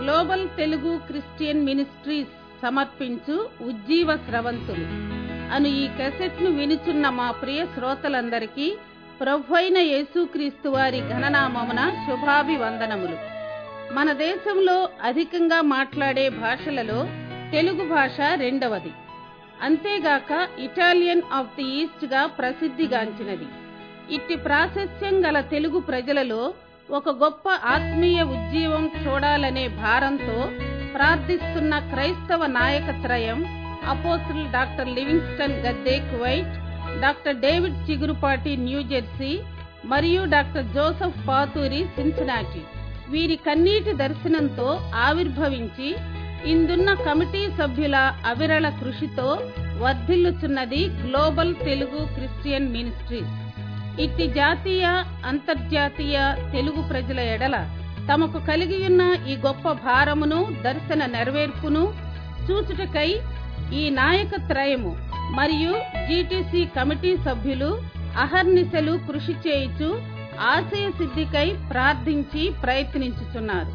global Telugu Christian ministries సమర్పించు ఉజ్జీవ స్రవంతులు అను ఈ కెసెట్ను వినుచున్న మా ప్రియ శ్రోతలందరికీ ప్రభు యేసుక్రీస్తు వారి ఘననామమున శుభాభివందనములు మన దేశంలో అధికంగా మాట్లాడే భాషలలో తెలుగు భాష రెండవది అంతేగాక ఇటాలియన్ ఆఫ్ ది ఈస్ట్ గా ప్రసిద్ధిగాంచినది ఇట్టి ప్రాశస్త్యం గల తెలుగు ప్రజలలో ఒక గొప్ప ఆత్మీయ ఉజ్జీవం చూడాలనే భారంతో ప్రార్థిస్తున్న క్రైస్తవ నాయకత్రయం apostle doctor Livingston Gadde Kuwait doctor David Chigurupati New Jersey మరియు డాక్టర్ జోసెఫ్ పాతూరి సిన్సినాటి వీరి కన్నీటి దర్శనంతో ఆవిర్భవించి ఇందున్న కమిటీ సభ్యుల అవిరళ కృషితో వర్ధిల్లుచున్నది గ్లోబల్ తెలుగు క్రిస్టియన్ మినిస్ట్రీస్ ఇట్టి జాతీయ అంతర్జాతీయ తెలుగు ప్రజల ఎడల తమకు కలిగియున్న ఈ గొప్ప భారమును దర్శన నెరవేర్పును చూచుటకై ఈ నాయకత్రయము మరియు జీటీసీ కమిటీ సభ్యులు అహర్నిశలు కృషి చేయుచు ఆశయ సిద్ధికై ప్రార్థించి ప్రయత్నించుచున్నారు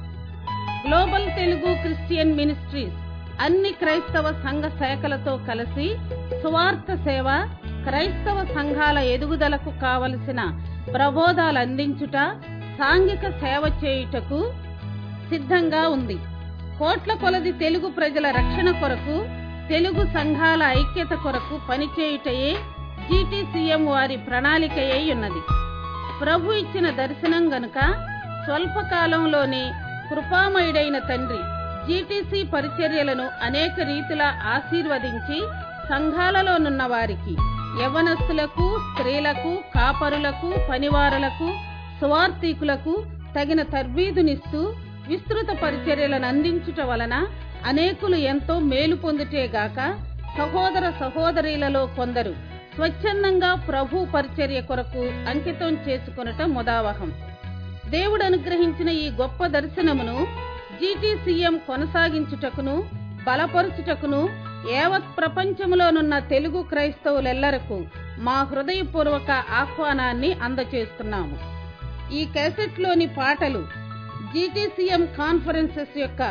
గ్లోబల్ తెలుగు క్రిస్టియన్ మినిస్ట్రీస్ అన్ని క్రైస్తవ సంఘ శాఖలతో కలిసి సువార్త సేవ క్రైస్తవ సంఘాల ఎదుగుదలకు కావలసిన ప్రబోధాలు అందించుట సాంఘిక సేవ చేయుటకు సిద్ధంగా ఉంది కోట్ల కొలది తెలుగు ప్రజల రక్షణ కొరకు తెలుగు సంఘాల ఐక్యత కొరకు పనిచేయుటయే జీటీసీఎం వారి ప్రణాళికయై ఉన్నది ప్రభు ఇచ్చిన దర్శనం గనుక స్వల్పకాలంలోనే కృపామయుడైన తండ్రి జీటీసీ పరిచర్యలను అనేక రీతిలా ఆశీర్వదించి సంఘాలలోనున్న వారికి యవనస్తులకు స్త్రీలకు కాపరులకు పనివారులకు స్వార్థికులకు తగిన తర్బీదునిస్తూ విస్తృత పరిచర్యలను అందించుట వలన అనేకులు ఎంతో మేలు పొందుటేగాక సహోదర సహోదరీలలో కొందరు స్వచ్ఛందంగా ప్రభు పరిచర్య కొరకు అంకితం చేసుకొనుట ముదావహం దేవుడు అనుగ్రహించిన ఈ గొప్ప దర్శనమును జీటీసీఎం కొనసాగించుటకును బలపరుచుటకును యావత్ ప్రపంచములోనున్న తెలుగు క్రైస్తవులెల్లరకు మా హృదయపూర్వక ఆహ్వానాన్ని అందచేస్తున్నాము ఈ క్యాసెట్లోని పాటలు జీటీసీఎం కాన్ఫరెన్సెస్ యొక్క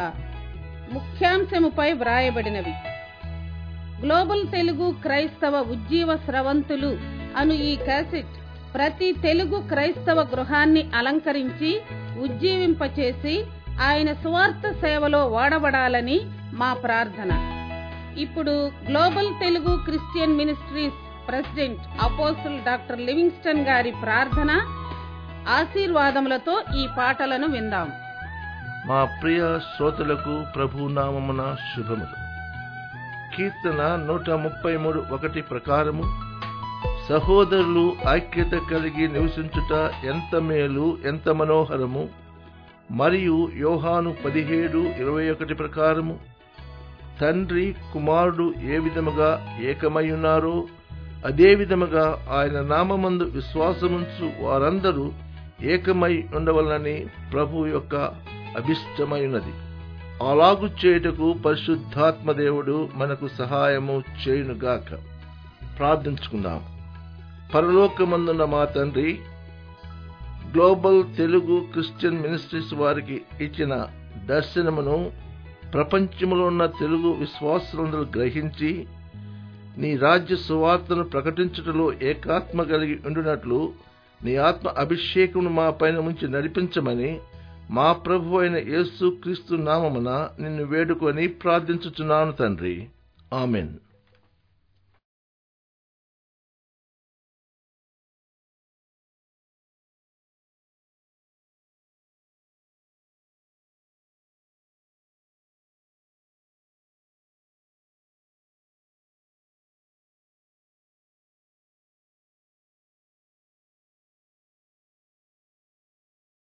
ముఖ్యాంశముపై వ్రాయబడినవి గ్లోబల్ తెలుగు క్రైస్తవ ఉజ్జీవ స్రవంతులు అను ఈ క్యాసెట్ ప్రతి తెలుగు క్రైస్తవ గృహాన్ని అలంకరించి ఉజ్జీవింపచేసి ఆయన సువార్త సేవలో వాడబడాలని మా ప్రార్థన ఇప్పుడు global Telugu Christian ministries president apostle doctor Livingston గారి ప్రార్థన ఆశీర్వాదములతో ఈ పాటలను విందాం మా ప్రియ శ్రోతలకు ప్రభు నామమున శుభములు కీర్తన నూట ముప్పై మూడు ఒకటి ప్రకారము సహోదరులు ఐక్యత కలిగి నివసించుట ఎంత మేలు ఎంత మనోహరము మరియు యోహాను పదిహేడు ఇరవై ఒకటి ప్రకారము తండ్రి కుమారుడు ఏ విధముగా ఏకమయ్యున్నారో అదే విధముగా ఆయన నామమందు విశ్వాసముంచు వారందరూ ఏకమై ఉండవలనని ప్రభు యొక్క అభిష్టమైనది అలాగు చేయుటకు పరిశుద్ధాత్మదేవుడు మనకు సహాయము చేయునుగాక ప్రార్థించుకుందాం పరలోకమందున్న మా తండ్రి గ్లోబల్ తెలుగు క్రిస్టియన్ మినిస్ట్రీస్ వారికి ఇచ్చిన దర్శనమును ప్రపంచంలో ఉన్న తెలుగు విశ్వాసులందరూ గ్రహించి నీ రాజ్య సువార్తను ప్రకటించుటలో ఏకాత్మ కలిగి ఉండునట్లు నీ ఆత్మ అభిషేకమును మా పైన ఉంచి నడిపించమని మా ప్రభు అయిన యేసు క్రీస్తు నామమున నిన్ను వేడుకొని ప్రార్థించుచున్నాను తండ్రి ఆమెన్